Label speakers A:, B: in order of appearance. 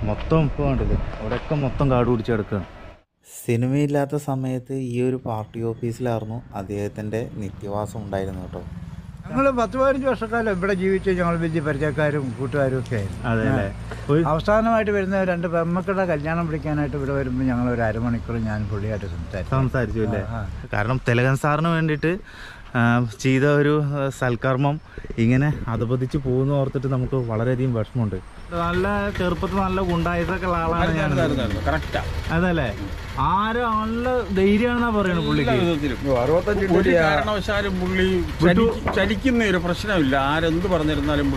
A: മൊത്തം ഇപ്പോൾ കണ്ടില്ലേ അവിടെയൊക്കെ മൊത്തം കാട് പിടിച്ച് കിടക്കുകയാണ് സിനിമയില്ലാത്ത സമയത്ത് ഈ ഒരു പാർട്ടി ഓഫീസിലായിരുന്നു അദ്ദേഹത്തിൻ്റെ നിത്യവാസം ഉണ്ടായിരുന്നു കേട്ടോ
B: ഞങ്ങൾ പത്ത് പതിനഞ്ച് വർഷക്കാലം ഇവിടെ ജീവിച്ച് ഞങ്ങൾ വലിയ പരിചയക്കാരും കൂട്ടുകാരും ഒക്കെ ആയിരുന്നു
A: അതെ അല്ലേ ഒരു
B: അവസാനമായിട്ട് വരുന്ന രണ്ട് പെമ്മക്കളുടെ കല്യാണം വിളിക്കാനായിട്ട് ഇവിടെ വരുമ്പോൾ ഞങ്ങൾ ഒരു അരമണിക്കൂർ ഞാൻ പുള്ളിയായിട്ട് സംസാരിച്ചു
A: സംസാരിച്ചു അല്ലേ
B: ആ,
A: കാരണം തിലകൻ സാറിന് വേണ്ടിയിട്ട് ആ, ചെയ്ത ഒരു ആ, സൽക്കർമ്മം ഇങ്ങനെ അധപതിച്ച് പോകുന്ന ഓർത്തിട്ട് നമുക്ക് വളരെയധികം വിഷമമുണ്ട് നല്ല ചെറുപ്പത്തിൽ നല്ല ഗുണ്ടായതൊക്കെ ഉള്ള ആളാണ് ഞാൻ
C: കറക്റ്റാ
A: അതല്ലേ ആരും നല്ല ധൈര്യമാണെന്നാ പറയുന്നത് പുള്ളിക്ക്
C: ഒരു കാരണവശാലും പുള്ളി ചലിക്കുന്ന ഒരു പ്രശ്നമില്ല ആരെന്ത് പറഞ്ഞിരുന്നാലും